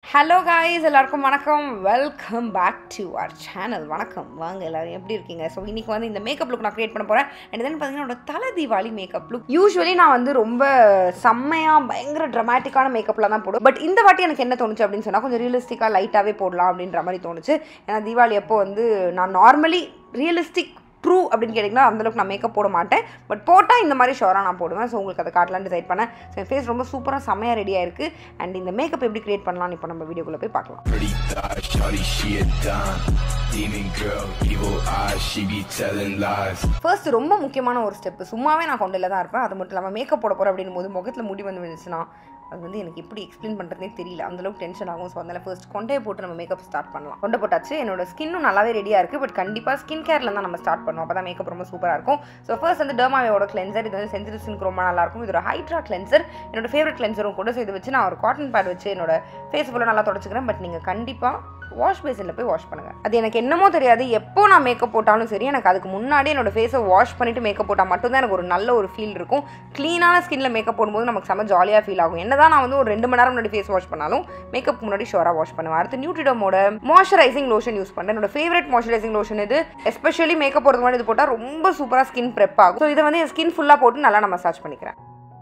Hello guys எல்லாருக்கும் வணக்கம் welcome back to our channel வணக்கம் வாங்க எல்லாரும் எப்படி இருக்கீங்க ஸோ இன்னைக்கு வந்து இந்த மேக்கப் லுக் நான் க்ரியேட் பண்ண போகிறேன் அண்ட் தென் பார்த்தீங்கன்னா என்னோட தலை தீபாவளி மேக்கப் லுக் யூஸ்வலி நான் வந்து ரொம்ப செம்மையாக பயங்கர ட்ரமாட்டிக்கான மேக்கப்பில் தான் போடுவேன் பட் இந்த வாட்டி எனக்கு என்ன தோணுச்சு அப்படின்னு சொன்னால் கொஞ்சம் ரியலிஸ்டிக்காக லைட்டாகவே போடலாம் அப்படின்ற மாதிரி தோணுச்சு ஏன்னா தீபாவளி அப்போ வந்து நான் நார்மலி ரியலிஸ்டிக் ட்ரூ அப்படின்னு கேட்டிங்கன்னா அந்தளவுக்கு நான் மேக்கப் போட மாட்டேன் பட் போட்டால் இந்த மாதிரி ஷோராக நான் போடுவேன் ஸோ உங்களுக்கு அதை காட்டலான்னு டிசைட் பண்ணேன் ஸோ என் ஃபேஸ் ரொம்ப சூப்பராக செம்மையாக ரெடியாக இருக்குது அண்ட் இந்த மேக்கப் எப்படி கிரியேட் பண்ணலாம்னு இப்போ நம்ம வீடியோக்குள்ளே போய் பார்க்கலாம் Pretty thighs, shawty, she a dime. Demon girl, evil eyes, she be telling lies. First ரொம்ப முக்கியமான ஒரு ஸ்டெப் சும்மாவே நான் கொண்டையில் தான் இருப்பேன் அது மட்டும் இல்லாமல் மேக்கப் போட போகிறேன் அப்படின்னும் போது முகத்தில் முடி வந்து விழுந்துச்சுன்னா அது வந்து எனக்கு எப்படி எக்ஸ்பிளைன் பண்ணுறதே தெரியல அந்தளவுக்கு டென்ஷன் ஆகும் ஸோ அதனால் ஃபர்ஸ்ட் கொண்டையை போட்டு நம்ம மேக்கப் ஸ்டார்ட் பண்ணலாம் கொண்டை போட்டாச்சு என்னோட ஸ்கின்னும் நல்லாவே ரெடியாக இருக்குது பட் கண்டிப்பாக ஸ்கின் கேரில் தான் நம்ம ஸ்டார்ட் பண்ணுவோம் அப்போ தான் மேக்கப் ரொம்ப சூப்பராக இருக்கும் ஸோ ஃபர்ஸ்ட் வந்து டெர்மாவோட கிளென்சர் இது வந்து சென்சிட்டிவ் ஸ்கின் ரொம்ப நல்லா இருக்கும் இது ஒரு ஹைட்ரா கிளென்சர் என்னோட ஃபேவரட் கிளென்சரும் கூட ஸோ இதை வச்சு நான் ஒரு காட்டன் பேட் வச்சு என்னோட ஃபேஸ் ஃபுல்லாக நல்லா தொடச்சிக்கிறேன் பட் நீங்கள் கண்டிப்பாக வாஷ் பேசினில் போய் வாஷ் பண்ணுங்கள் அது எனக்கு என்னமோ தெரியாது எப்போ நான் மேக்கப் போட்டாலும் சரி எனக்கு அதுக்கு முன்னாடி என்னோட ஃபேஸை வாஷ் பண்ணிவிட்டு மேக்கப் போட்டால் மட்டும்தான் எனக்கு ஒரு நல்ல ஒரு ஃபீல் இருக்கும் க்ளீனான ஸ்கின்ல மேக்கப் போடும்போது நமக்கு செம்ம ஜாலியாக ஃபீல் ஆகும் என்னதான் நான் வந்து ஒரு ரெண்டு மணி நேரம் முன்னாடி ஃபேஸ் வாஷ் பண்ணாலும் மேக்கப் முன்னாடி ஷோராக வாஷ் பண்ணுவேன் அடுத்து நியூட்ரிடமோட மாய்ஸ்சரைசிங் லோஷன் யூஸ் பண்ணுறேன் என்னோட ஃபேவரட் மாய்ஸ்சரைசிங் லோஷன் இது எஸ்பெஷலி மேக்கப் போடுறது முன்னாடி இது போட்டால் ரொம்ப சூப்பராக ஸ்கின் ப்ரெப் ஆகும் ஸோ இதை வந்து என் ஸ்கின் ஃபுல்லாக போட்டு நல்லா நான் மசாஜ் பண்ணிக்கிறேன்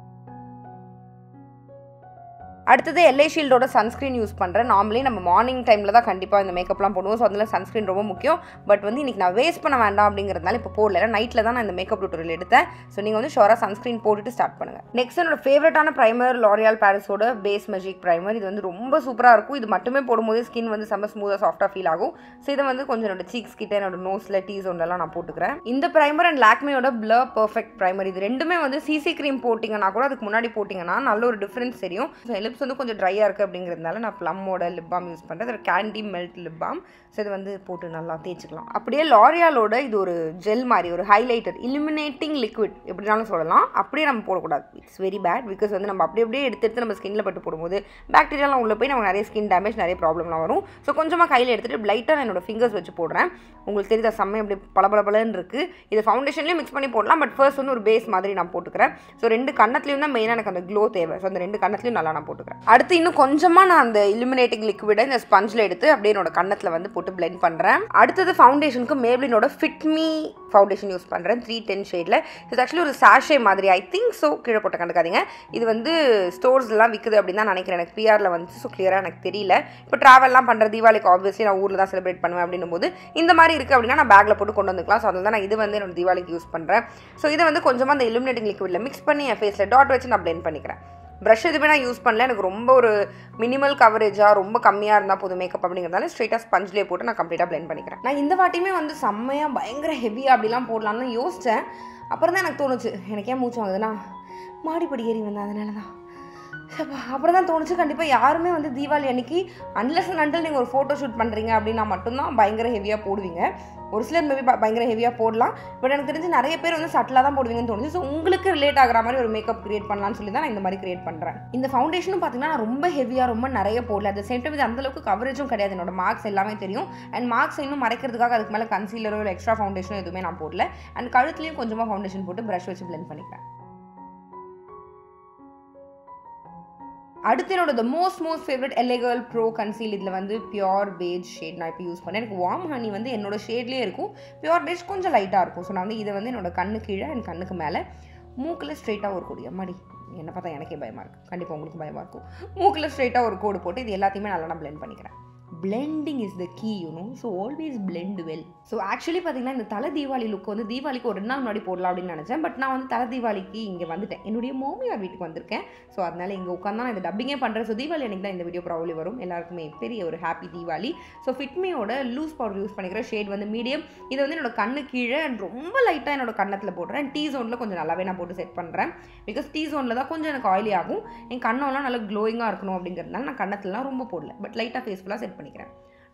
அடுத்தது எல்ஐ ஷீல்டோட சன்ஸ்க்ரீன் யூஸ் பண்ணுறேன் நார்மலி நம்ம மார்னிங் டைமில் தான் கண்டிப்பாக இந்த மேக்கப்லாம் போடுவோம் ஸோ அதில் சன்ஸ்க்ரீன் ரொம்ப முக்கியம் பட் வந்து இன்றைக்கி நான் வேஸ்ட் பண்ண வேண்டாம் அப்படிங்கிறதுனால இப்போ போடல ஏன்னா நைட்டில் தான் நான் இந்த மேக்கப் டியூட்டோரியல் எடுத்தேன் ஸோ நீங்கள் வந்து ஷோராக சன்ஸ்க்ரீன் போட்டுட்டு ஸ்டார்ட் பண்ணுங்கள் நெக்ஸ்ட் என்னோட ஃபேவரட்டான ப்ரைமர் லாரியால் பாரிஸோட பேஸ் மெஜிக் ப்ரைமர் இது வந்து ரொம்ப சூப்பராக இருக்கும் இது மட்டுமே போடும்போது ஸ்கின் வந்து செம்ம ஸ்மூத்தாக சாஃப்டாக ஃபீல் ஆகும் ஸோ இதை வந்து கொஞ்சம் என்னோட சீக்ஸ் கிட்ட என்னோட நோஸில் டீ ஜோன்லலாம் நான் போட்டுக்கிறேன் இந்த ப்ரைமர் அண்ட் லாக்மியோட ப்ளர் பர்ஃபெக்ட் ப்ரைமர் இது ரெண்டுமே வந்து சிசி க்ரீம் போட்டிங்கன்னா கூட அதுக்கு முன்னாடி போட்டிங்கன்னா நல்ல ஒரு டிஃப்ரென்ஸ் தெரியும் ஸோ லிப்ஸ் வந்து கொஞ்சம் ட்ரையாக இருக்குது அப்படிங்கிறதுனால நான் ப்ளம்மோட லிப் பாம் யூஸ் பண்ணுறேன் அது candy melt lip balm so இது வந்து போட்டு நல்லா தேய்ச்சிக்கலாம் அப்படியே லாரியாலோட இது ஒரு ஜெல் மாதிரி ஒரு ஹைலைட்டர் இலுமினேட்டிங் லிக்விட் எப்படினாலும் சொல்லலாம் அப்படியே நம்ம போடக்கூடாது இட்ஸ் வெரி பேட் பிகாஸ் வந்து நம்ம அப்படி அப்படியே எடுத்து எடுத்து நம்ம ஸ்கின்ல பட்டு போடும்போது பாக்டீரியாலாம் உள்ளே போய் நமக்கு நிறைய ஸ்கின் டேமேஜ் நிறைய ப்ராப்ளம்லாம் வரும் ஸோ கொஞ்சமாக கையில் எடுத்துகிட்டு லைட்டாக நான் என்னோட ஃபிங்கர்ஸ் வச்சு போடுறேன் உங்களுக்கு தெரியுதா செம்மை அப்படி பளபளபலன்னு இருக்குது இது ஃபவுண்டேஷன்லேயும் மிக்ஸ் பண்ணி போடலாம் பட் ஃபர்ஸ்ட் வந்து ஒரு பேஸ் மாதிரி நான் போட்டுக்கிறேன் ஸோ ரெண்டு கண்ணத்துலையும் தான் மெயினாக எனக்கு அந்த க்ளோ தேவை ஸோ அந்த ரெண்டு கண்ணத்துலையும் நல்லா நான் போட்டுக்கிறேன் அடுத்து இன்னும் கொஞ்சமாக நான் அந்த இலுமினேட்டிங் லிக்விடை இந்த ஸ்பஞ்சில் எடுத்து அப்படியே என்னோட கண்ணத்தில் வந்து போட்டு பிளெண்ட் பண்ணுறேன் அடுத்தது ஃபவுண்டேஷனுக்கு மேப்ளினோட ஃபிட்மி ஃபவுண்டேஷன் யூஸ் பண்ணுறேன் த்ரீ டென் ஷேடில் இது ஆக்சுவலி ஒரு சாஷே மாதிரி ஐ திங்க் ஸோ கீழே போட்ட கண்டுக்காதீங்க இது வந்து ஸ்டோர்ஸ்லாம் விற்குது அப்படின்னு தான் நினைக்கிறேன் எனக்கு பிஆரில் வந்து ஸோ கிளியராக எனக்கு தெரியல இப்போ ட்ராவல்லாம் பண்ணுற தீபாவளிக்கு ஆப்வியஸ்லி நான் ஊரில் தான் செலிப்ரேட் பண்ணுவேன் அப்படின்னும் போது இந்த மாதிரி இருக்குது அப்படின்னா நான் பேக்கில் போட்டு கொண்டு வந்துக்கலாம் ஸோ அதில் தான் நான் இது வந்து என்னோட தீபாவளிக்கு யூஸ் பண்ணுறேன் ஸோ இதை வந்து கொஞ்சமாக அந்த இலுமினேட்டிங் லிக்விடில் மிக்ஸ் பண்ணி என் ஃபேஸில் டாட் வச்சு நான் blend பண்ணிக்கிறேன் ப்ரஷ் எதுவுமே நான் யூஸ் பண்ணல எனக்கு ரொம்ப ஒரு மினிமல் கவரேஜாக ரொம்ப கம்மியாக இருந்தால் போதும் மேக்கப் அப்படிங்கிறதால ஸ்ட்ரெயிட்டாக ஸ்பஞ்சிலே போட்டு நான் கம்ப்ளீட்டாக blend பண்ணிக்கிறேன் நான் இந்த வாட்டியுமே வந்து செம்மையாக பயங்கர ஹெவியாக அப்படிலாம் போடலாம்னு யோசித்தேன் அப்புறம் தான் எனக்கு தோணுச்சு எனக்கு ஏன் மூச்சு வாங்குதுன்னா மாடிப்படி ஏறி வந்தேன் அதனால தான் அப்பா, அப்புறம் தான் தோணுச்சு கண்டிப்பாக யாருமே வந்து தீபாவளி அன்னைக்கு அன்லெஸ் அண்ட் அண்டில் நீங்கள் ஒரு ஃபோட்டோ ஷூட் பண்ணுறீங்க அப்படின்னா மட்டும்தான் பயங்கர ஹெவியாக போடுவீங்க ஒரு சிலர் மேபி பயங்கர ஹெவியாக போடலாம் பட் எனக்கு தெரிஞ்சு நிறைய பேர் வந்து சட்டிலாக தான் போடுவீங்கன்னு தோணுச்சு ஸோ உங்களுக்கு ரிலேட் ஆகிற மாதிரி ஒரு மேக்கப் கிரியேட் பண்ணலாம்னு சொல்லி தான் நான் இந்த மாதிரி கிரியேட் பண்ணுறேன் இந்த ஃபவுண்டேஷனும் பார்த்தீங்கன்னா நான் ரொம்ப ஹெவியாக ரொம்ப நிறைய போடல அட் சேம் டைம் இது அந்தளவுக்கு கவரேஜும் கிடையாது என்னோட மார்க்ஸ் எல்லாமே தெரியும் அண்ட் மார்க்ஸ் இன்னும் மறைக்கிறதுக்காக அதுக்கு மேலே கன்சீலரோ இல்லை எக்ஸ்ட்ரா ஃபவுண்டேஷனோ எதுவுமே நான் போடல அண்ட் கழுத்துலையும் கொஞ்சமாக ஃபவுண்டேஷன் போட்டு ப்ரஷ் வச்சு blend பண்ணிக்கிறேன் அடுத்து என்னோட the most most favourite L A girl pro conceal இதில் வந்து பியோர் பேஜ் ஷேட் நான் இப்போ யூஸ் பண்ணேன் எனக்கு வார்ம் ஹனி வந்து என்னோட ஷேட்லேயே இருக்கும் பியோர் பேஜ் கொஞ்சம் லைட்டாக இருக்கும் ஸோ நான் வந்து இதை வந்து என்னோட கண்ணு கீழே என் கண்ணுக்கு மேலே மூக்கில் ஸ்ட்ரெயிட்டாக ஒரு கோடு அம்மாடி என்னை பார்த்தா எனக்கே பயமாக இருக்குது கண்டிப்பாக உங்களுக்கு பயமாக இருக்கும் மூக்கில் ஸ்ட்ரெயிட்டாக ஒரு கோடு போட்டு இது எல்லாத்தையுமே நல்லா நான் blend பண்ணிக்கிறேன் blending is the key you know so always blend well so actually பார்த்தீங்கன்னா இந்த தலை தீபாவளி லுக் வந்து தீபாவளிக்கு ஒரு ரெண்டு நாள் முன்னாடி போடலாம் அப்படின்னு நினச்சேன் பட் நான் வந்து தலை தீபாவளிக்கு இங்கே வந்துட்டேன் என்னுடைய மாமியார் வீட்டுக்கு வந்திருக்கேன் ஸோ அதனால இங்கே உட்காந்து நான் இந்த டப்பிங்கே பண்ணுறேன் ஸோ தீபாவளி அன்றைக்கி தான் இந்த வீடியோ ப்ராப்ளி வரும் எல்லாருக்குமே பெரிய ஒரு ஹாப்பி தீபாவளி ஸோ ஃபிட்மியோட லூஸ் பவுடர் யூஸ் பண்ணிக்கிற ஷேட் வந்து மீடியம் இது வந்து என்னோட கண்ணு கீழே and ரொம்ப லைட்டாக என்னோட கண்ணத்தில் போடுறேன் டீ ஜோனில் கொஞ்சம் நல்லாவே நான் போட்டு செட் பண்ணுறேன் பிகாஸ் டீ ஜோனில் தான் கொஞ்சம் எனக்கு ஆயிலி ஆகும் என் கண்ணெல்லாம் நல்லா க்ளோயிங்காக இருக்கணும் அப்படிங்கிறதுனால நான் கண்ணத்துலலாம் ரொம்ப போடல பட் லைட்டாக ஃபேஸ்ஃபுல்லாக செட் பண்ணிக்கிறேன்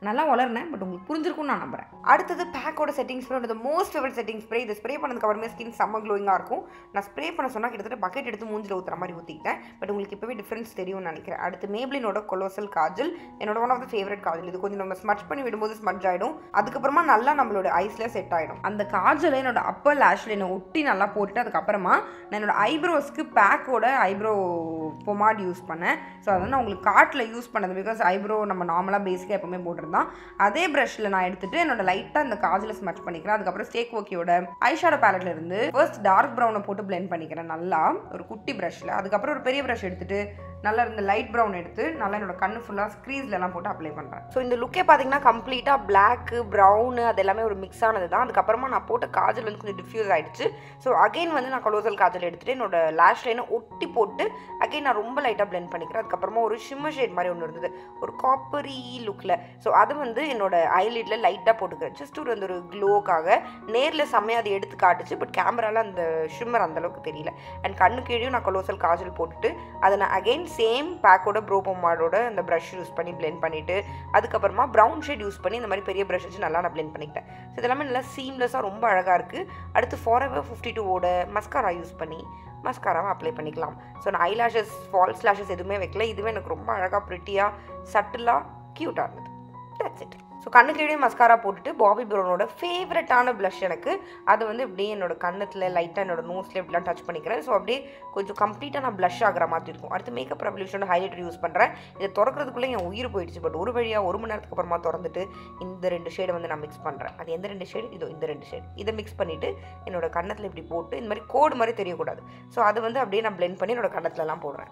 நல்லா வளர்னேன் பட் உங்களுக்கு புரிஞ்சிருக்கும்னு நான் நம்புறேன் அடுத்தது பேக்கோட setting spray most favourite setting spray இது ஸ்ப்ரே பண்ணதுக்கு அப்புறமே ஸ்கின் செம்ம க்ளோயிங்காக இருக்கும் நான் ஸ்ப்ரே பண்ண சொன்னால் கிட்டத்தட்ட பக்கெட் எடுத்து மூஞ்சில் ஊற்றுற மாதிரி ஊற்றிக்கிட்டேன் பட் உங்களுக்கு இப்போவே டிஃப்ரென்ஸ் தெரியும்னு நினைக்கிறேன் அடுத்து மேப்ளினோட கொலோசல் காஜல் என்னோட one of the favourite kajal இது கொஞ்சம் நம்ம ஸ்மச் பண்ணி விடும்போது ஸ்மட்ச் ஆகிடும் அதுக்கப்புறமா நல்லா நம்மளோட ஐஸில் செட் ஆகிடும் அந்த காஜலை என்னோட அப்பர் லேஷில் என்னை ஒட்டி நல்லா போட்டுட்டு அதுக்கப்புறமா நான் என்னோட ஐப்ரோஸ்க்கு பேக்கோட ஐப்ரோ பொமாட் யூஸ் பண்ணேன் ஸோ அதை நான் உங்களுக்கு காட்டில் யூஸ் பண்ணது பிகாஸ் ஐப்ரோ நம்ம நார்மலாக பேசிக்காக எப்போவுமே போட்டிருந்தான் அதே ப்ரஷில் நான் எடுத்துட்டு என்னோட லைட்டாக இந்த காஜில் ஸ்மச் பண்ணிக்கிறேன் அதுக்கப்புறம் ஸ்டேக் ஓக்கியோட ஐஷாடோ பேலட்ல இருந்து ஃபர்ஸ்ட் டார்க் ப்ரௌனை போட்டு blend பண்ணிக்கிறேன் நல்லா ஒரு குட்டி ப்ரஷில் அதுக்கப்புறம் ஒரு பெரிய ப்ரஷ் எடுத்துட்டு நல்லா இந்த லைட் ப்ரௌன் எடுத்து நல்லா என்னோட கண்ணு ஃபுல்லாக ஸ்க்ரீஸ்லலாம் போட்டு அப்ளை பண்ணுறேன் ஸோ இந்த லுக்கே பார்த்தீங்கன்னா கம்ப்ளீட்டாக பிளாக்கு ப்ரௌனு அது எல்லாமே ஒரு மிக்ஸ் ஆனது தான் அதுக்கப்புறமா நான் போட்ட காஜல் வந்து கொஞ்சம் டிஃப்யூஸ் ஆயிடுச்சு ஸோ அகைன் வந்து நான் கொலோசல் காஜல் எடுத்துட்டு என்னோட லேஷ் லைனை ஒட்டி போட்டு அகைன் நான் ரொம்ப லைட்டாக blend பண்ணிக்கிறேன் அதுக்கப்புறமா ஒரு ஷிம்மர் ஷேட் மாதிரி ஒன்று இருந்தது ஒரு காப்பரி லுக்கில் ஸோ அது வந்து என்னோட ஐலிட்டில் லைட்டாக போட்டுக்கிறேன் ஜஸ்ட் ஒரு அந்த ஒரு க்ளோக்காக நேரில் செம்மையாக அதை எடுத்து காட்டுச்சு பட் கேமராவில் அந்த ஷிம்மர் அந்தளவுக்கு தெரியல அண்ட் கண்ணு கீழேயும் நான் கொலோசல் காஜல் போட்டுட்டு அதை நான் அகைன் சேம் பேக்கோட ப்ரோ பொம்மாடோட அந்த ப்ரஷ் யூஸ் பண்ணி blend பண்ணிவிட்டு அதுக்கப்புறமா ப்ரௌன் ஷேட் யூஸ் பண்ணி இந்த மாதிரி பெரிய ப்ரஷ் வச்சு நல்லா நான் blend பண்ணிக்கிட்டேன் ஸோ இதெல்லாமே நல்லா சீம்லெஸ்ஸாக ரொம்ப அழகாக இருக்குது அடுத்து ஃபார் எவர் ஃபிஃப்டி டூவோட மஸ்காரா யூஸ் பண்ணி மஸ்காராவை அப்ளை பண்ணிக்கலாம் ஸோ நான் ஐலாஷஸ் ஃபால்ஸ் லாஷஸ் எதுவுமே வைக்கல இதுவே எனக்கு ரொம்ப அழகாக ப்ரிட்டியாக சட்டிலாக க்யூட்டாக இருந்தது தட்ஸ் இட் ஸோ கண்ணு கீழே மஸ்காரா போட்டுட்டு பாபி ப்ரௌனோட ஃபேவரட்டான ப்ளஷ் எனக்கு அது வந்து இப்படியே என்னோட கண்ணத்தில் லைட்டாக என்னோட நோஸில் இப்படிலாம் டச் பண்ணிக்கிறேன் ஸோ அப்படியே கொஞ்சம் கம்ப்ளீட்டாக நான் ப்ளஷ் ஆகிற மாதிரி இருக்கும் அடுத்து மேக்கப் ரெவல்யூஷனோட ஹைலைட்டர் யூஸ் பண்ணுறேன் இதை திறக்கிறதுக்குள்ளே என் உயிர் போயிடுச்சு பட் ஒரு வழியாக ஒரு மணி நேரத்துக்கு அப்புறமா திறந்துட்டு இந்த ரெண்டு ஷேடை வந்து நான் மிக்ஸ் பண்ணுறேன் அது எந்த ரெண்டு ஷேடு இதோ இந்த ரெண்டு ஷேடு இதை மிக்ஸ் பண்ணிவிட்டு என்னோட கண்ணத்தில் இப்படி போட்டு இந்த மாதிரி கோடு மாதிரி தெரியக்கூடாது ஸோ அது வந்து அப்படியே நான் blend பண்ணி என்னோட கண்ணத்துலலாம் போடுறேன்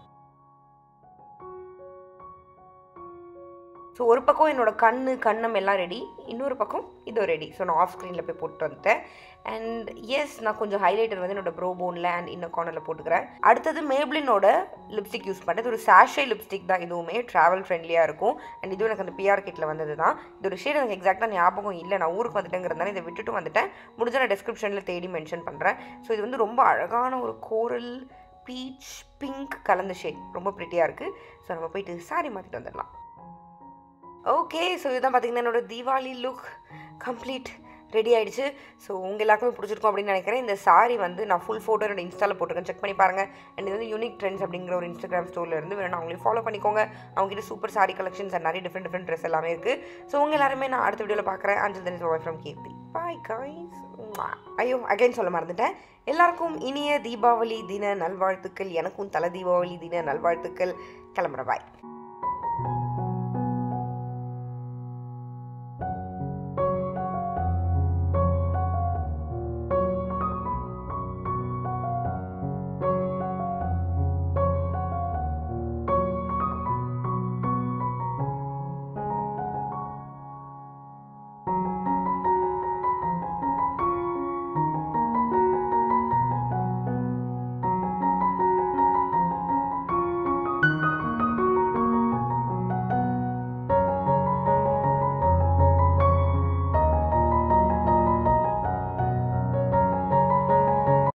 ஸோ ஒரு பக்கம் என்னோட கண்ணு கண்ணம் எல்லாம் ரெடி இன்னொரு பக்கம் இதோ ரெடி ஸோ நான் ஆஃப் ஸ்க்ரீனில் போய் போட்டு வந்துட்டேன் அண்ட் எஸ் நான் கொஞ்சம் ஹைலைட்டர் வந்து என்னோட ப்ரோ போனில் அண்ட் இன்னும் கார்னரில் போட்டுக்கிறேன் அடுத்தது மேப்ளினோட லிப்ஸ்டிக் யூஸ் பண்ணுறது ஒரு சாஷே லிப்ஸ்டிக் தான் இதுவுமே ட்ராவல் ஃப்ரெண்ட்லியாக இருக்கும் அண்ட் இதுவும் எனக்கு அந்த பிஆர் கிட்டில் வந்தது தான் இதோட ஷேட் எனக்கு எக்ஸாக்டாக ஞாபகம் இல்லை நான் ஊருக்கு வந்துட்டேங்கிறதுனால இதை விட்டுட்டு வந்துட்டேன் முடிஞ்ச நான் டிஸ்கிரிப்ஷனில் தேடி மென்ஷன் பண்ணுறேன் ஸோ இது வந்து ரொம்ப அழகான ஒரு கோரல் பீச் பிங்க் கலந்த ஷேட் ரொம்ப ப்ரிட்டியாக இருக்குது ஸோ நம்ம போயிட்டு சாரி மாற்றிட்டு வந்துடலாம் ஓகே ஸோ இதுதான் பார்த்தீங்கன்னா என்னோட தீபாவளி லுக் கம்ப்ளீட் ரெடி ஆயிடுச்சு ஸோ உங்கள் எல்லாருக்குமே பிடிச்சிருக்கும் அப்படின்னு நினைக்கிறேன் இந்த சாரி வந்து நான் ஃபுல் ஃபோட்டோ என்னோட இன்ஸ்டாவில் போட்டிருக்கேன் செக் பண்ணி பாருங்கள் அண்ட் இது வந்து யூனிக் ட்ரெண்ட்ஸ் அப்படிங்கிற ஒரு இன்ஸ்டாகிராம் ஸ்டோரில் இருந்து வேணும் அவங்களையும் ஃபாலோ பண்ணிக்கோங்க அவங்ககிட்ட சூப்பர் சாரி கலெக்ஷன்ஸ் அண்ட் நிறைய டிஃப்ரெண்ட் டிஃப்ரெண்ட் ட்ரெஸ் எல்லாமே இருக்குது ஸோ உங்கள் எல்லாருமே நான் அடுத்த வீடியோவில் பார்க்குறேன் அஞ்சல் தனி bye from Keerthi bye guys ஐயோ அகைன் சொல்ல மறந்துட்டேன் எல்லாருக்கும் இனிய தீபாவளி தின நல்வாழ்த்துக்கள் எனக்கும் தலை தீபாவளி தின நல்வாழ்த்துக்கள் கிளம்புற பாய்